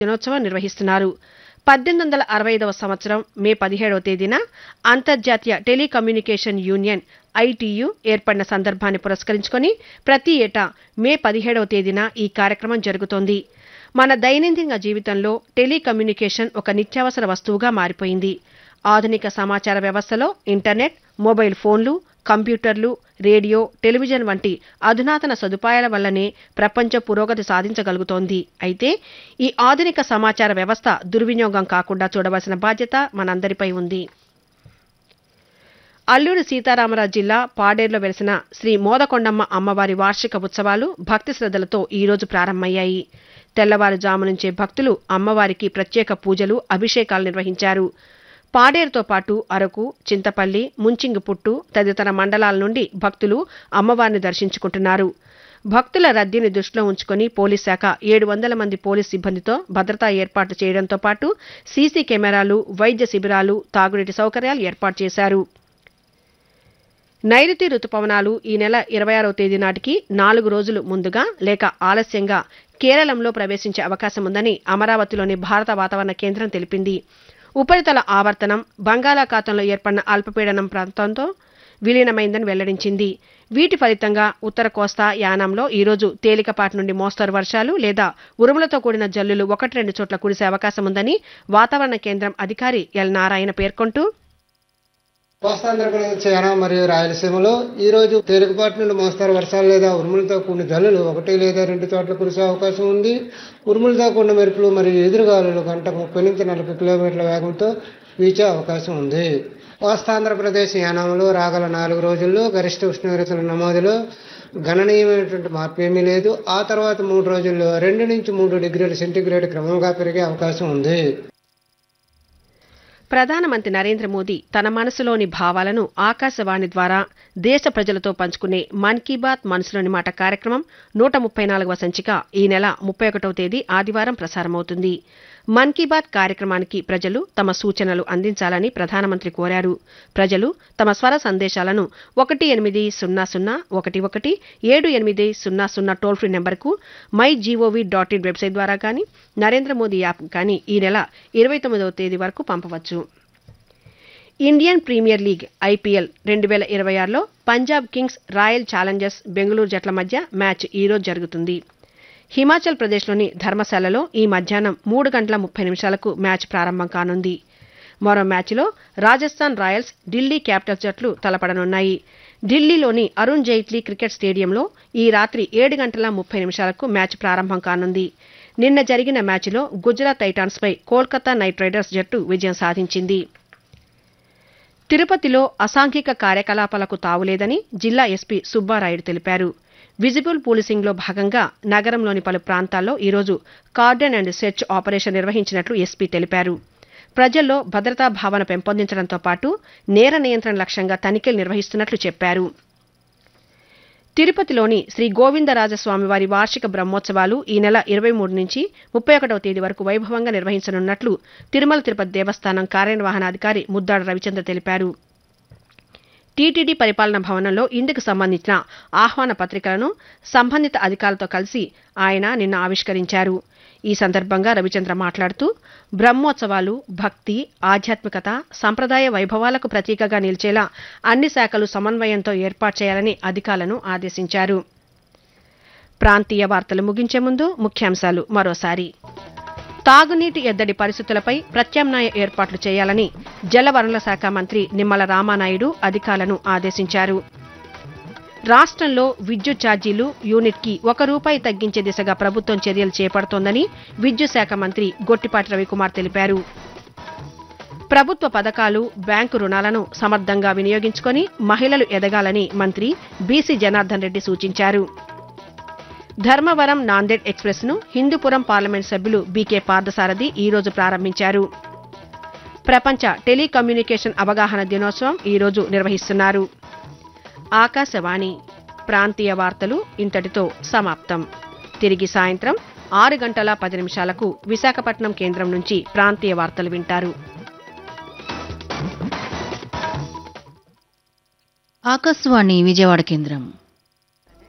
దినోత్సవం నిర్వహిస్తున్నారు పద్దెనిమిది వందల అరవై ఐదవ సంవత్సరం మే పదిహేడవ తేదీన అంతర్జాతీయ టెలికమ్యూనికేషన్ యూనియన్ ఐటీయు ఏర్పడిన సందర్భాన్ని పురస్కరించుకొని ప్రతి ఏటా మే పదిహేడవ తేదీన ఈ కార్యక్రమం జరుగుతోంది మన దైనందిన జీవితంలో టెలికమ్యూనికేషన్ ఒక నిత్యావసర వస్తువుగా మారిపోయింది ఆధునిక సమాచార వ్యవస్థలో ఇంటర్నెట్ మొబైల్ ఫోన్లు కంప్యూటర్లు రేడియో టెలివిజన్ వంటి అధునాతన సదుపాయాల వల్లనే ప్రపంచ పురోగతి సాధించగలుగుతోంది అయితే ఈ ఆధునిక సమాచార వ్యవస్థ దుర్వినియోగం కాకుండా చూడవలసిన బాధ్యత మనందరిపై ఉంది అల్లూరి సీతారామరాజు జిల్లా పాడేరులో వెలిసిన శ్రీ మోదకొండమ్మ అమ్మవారి వార్షిక ఉత్సవాలు భక్తి శ్రద్ధలతో ఈ రోజు ప్రారంభమయ్యాయి తెల్లవారుజాము నుంచే భక్తులు అమ్మవారికి ప్రత్యేక పూజలు అభిషేకాలు నిర్వహించారు పాడేరుతో పాటు అరకు చింతపల్లి ముంచింగిపుట్టు తదితర మండలాల నుండి భక్తులు అమ్మవారిని దర్శించుకుంటున్నారు భక్తుల రద్దీని దృష్టిలో ఉంచుకొని పోలీస్ శాఖ ఏడు వందల మంది పోలీస్ సిబ్బందితో భద్రతా ఏర్పాట్లు చేయడంతో పాటు సీసీ కెమెరాలు వైద్య శిబిరాలు తాగునీటి సౌకర్యాలు ఏర్పాటు చేశారు నైరుతి రుతుపవనాలు ఈ నెల ఇరవై ఆరవ తేదీ నాటికి నాలుగు రోజులు ముందుగా లేక ఆలస్యంగా కేరళంలో ప్రవేశించే అవకాశం ఉందని అమరావతిలోని భారత వాతావరణ కేంద్రం తెలిపింది ఉపరితల ఆవర్తనం బంగాళాఖాతంలో ఏర్పడిన అల్పపీడనం ప్రాంతంతో విలీనమైందని వెల్లడించింది వీటి ఫలితంగా ఉత్తర కోస్తా యానాంలో ఈరోజు తేలికపాటి నుండి మోస్తరు వర్షాలు లేదా ఉరుములతో కూడిన జల్లులు ఒకటి రెండు చోట్ల కురిసే అవకాశం ఉందని వాతావరణ కేంద్రం అధికారి ఎల్ నారాయణ పేర్కొంటూ కోస్తాంధ్రప్రదేశ్ యానం మరియు రాయలసీమలో ఈ రోజు తేలికపాటి నుండి మోస్తారు వర్షాలు లేదా ఉరుములతో కూడిన జల్లులు ఒకటి లేదా రెండు చోట్ల కురిసే అవకాశం ఉంది ఉరుములతో కూడిన మెరుపులు మరియు ఎదురుగాలులు గంటకు ముప్పై నుంచి నలభై కిలోమీటర్ల వేగంతో వీచే అవకాశం ఉంది కోస్తాంధ్రప్రదేశ్ యానంలో రాగల నాలుగు రోజుల్లో గరిష్ట ఉష్ణోగ్రతల నమోదులో గణనీయమైనటువంటి మార్పు ఏమీ లేదు ఆ తర్వాత మూడు రోజుల్లో రెండు నుంచి మూడు డిగ్రీల సెంటీగ్రేడ్ క్రమంగా పెరిగే అవకాశం ఉంది ప్రధానమంత్రి నరేంద్ర మోదీ తన మనసులోని భావాలను ఆకాశవాణి ద్వారా దేశ ప్రజలతో పంచుకునే మన్ కీ బాత్ మనసులోని మాట కార్యక్రమం నూట ముప్పై నాలుగవ సంచిక ఈ నెల ముప్పై ఒకటవ తేదీ ఆదివారం ప్రసారమవుతుంది మన్ కీ బాత్ కార్యక్రమానికి ప్రజలు తమ సూచనలు అందించాలని ప్రధానమంత్రి కోరారు ప్రజలు తమ స్వర సందేశాలను ఒకటి ఎనిమిది సున్నా సున్నా ఒకటి ఒకటి ఏడు ఎనిమిది సున్నా సున్నా టోల్ ఫ్రీ నెంబర్కు my GOV dot in website ద్వారా కానీ నరేంద్ర మోదీ యాప్ కానీ ఈ నెల ఇరవై తొమ్మిదవ తేదీ వరకు పంపవచ్చు ఇండియన్ ప్రీమియర్ లీగ్ ఐపీఎల్ రెండు వేల ఇరవై ఆరులో Punjab kings royal challengers Bengaluru జట్ల మధ్య మ్యాచ్ ఈ రోజు జరుగుతుంది హిమాచల్ ప్రదేశ్లోని ధర్మశాలలో ఈ మధ్యాహ్నం మూడు గంటల ముప్పై నిమిషాలకు మ్యాచ్ ప్రారంభం కానుంది మరో మ్యాచ్లో రాజస్థాన్ రాయల్స్ ఢిల్లీ క్యాపిటల్స్ జట్లు తలపడనున్నాయి ఢిల్లీలోని అరుణ్ జైట్లీ క్రికెట్ స్టేడియంలో ఈ రాత్రి ఏడు గంటల ముప్పై నిమిషాలకు మ్యాచ్ ప్రారంభం కానుంది నిన్న జరిగిన మ్యాచ్లో గుజరాత్ టైటాన్స్పై కోల్కతా నైట్ రైడర్స్ జట్టు విజయం సాధించింది తిరుపతిలో అసాంఘిక కార్యకలాపాలకు తావులేదని జిల్లా ఎస్పీ సుబ్బారాయుడు తెలిపారు విజిబుల్ పోలీసింగ్లో భాగంగా నగరంలోని పలు ప్రాంతాల్లో ఈరోజు కార్డన్ అండ్ సెర్చ్ ఆపరేషన్ నిర్వహించినట్లు ఎస్పీ తెలిపారు ప్రజల్లో భద్రతా భావన పెంపొందించడంతో పాటు నేర నియంత్రణ లక్ష్యంగా తనిఖీలు నిర్వహిస్తున్నట్లు చెప్పారు తిరుపతిలోని శ్రీ గోవిందరాజస్వామివారి వార్షిక బ్రహ్మోత్సవాలు ఈ నెల ఇరవై మూడు నుంచి ముప్పై ఒకటవ తేదీ వరకు వైభవంగా నిర్వహించనున్నట్లు తిరుమల తిరుపతి దేవస్థానం కార్యనిర్వహణాధికారి ముద్దాడ రవిచంద్ర తెలిపారు టీటీడీ పరిపాలన భవనంలో ఇందుకు సంబంధించిన ఆహ్వాన పత్రికలను సంబంధిత అధికారులతో కలిసి ఆయన నిన్న ఆవిష్కరించారు ఈ సందర్భంగా రవిచంద్ర మాట్లాడుతూ బ్రహ్మోత్సవాలు భక్తి ఆధ్యాత్మికత సంప్రదాయ వైభవాలకు ప్రతీకగా నిలిచేలా అన్ని శాఖలు సమన్వయంతో ఏర్పాటు చేయాలని అధికారులను ఆదేశించారు ప్రాంతీయ వార్తలు ముగించే ముందు ముఖ్యాంశాలు మరోసారి తాగునీటి ఎద్దడి పరిస్థితులపై ప్రత్యామ్నాయ ఏర్పాట్లు చేయాలని జలవనరుల శాఖ మంత్రి నిమ్మల రామానాయుడు అధికారులను ఆదేశించారు రాష్ట్రంలో విద్యుత్ ఛార్జీలు యూనిట్కి ఒక రూపాయి తగ్గించే దిశగా ప్రభుత్వం చర్యలు చేపడుతోందని విద్యుత్ శాఖ మంత్రి గొట్టిపాటి రవికుమార్ తెలిపారు ప్రభుత్వ పథకాలు బ్యాంకు రుణాలను సమర్థంగా వినియోగించుకొని మహిళలు ఎదగాలని మంత్రి బీసీ జనార్దన్ రెడ్డి సూచించారు ధర్మవరం నాందేడ్ ఎక్స్ప్రెస్ ను హిందూపురం పార్లమెంట్ సభ్యులు బీకే పార్థసారథి ఈ రోజు ప్రారంభించారు ప్రపంచ టెలికమ్యూనికేషన్ అవగాహన దినోత్సవం ఈ రోజు నిర్వహిస్తున్నారు ఆకాశవాణి ప్రాంతీయ వార్తలు ఇంతటితో సమాప్తం తిరిగి సాయంత్రం ఆరు గంటల పది నిమిషాలకు విశాఖపట్నం కేంద్రం నుంచి ప్రాంతీయ వార్తలు వింటారు ఆకాశవాణి విజయవాడ కేంద్రం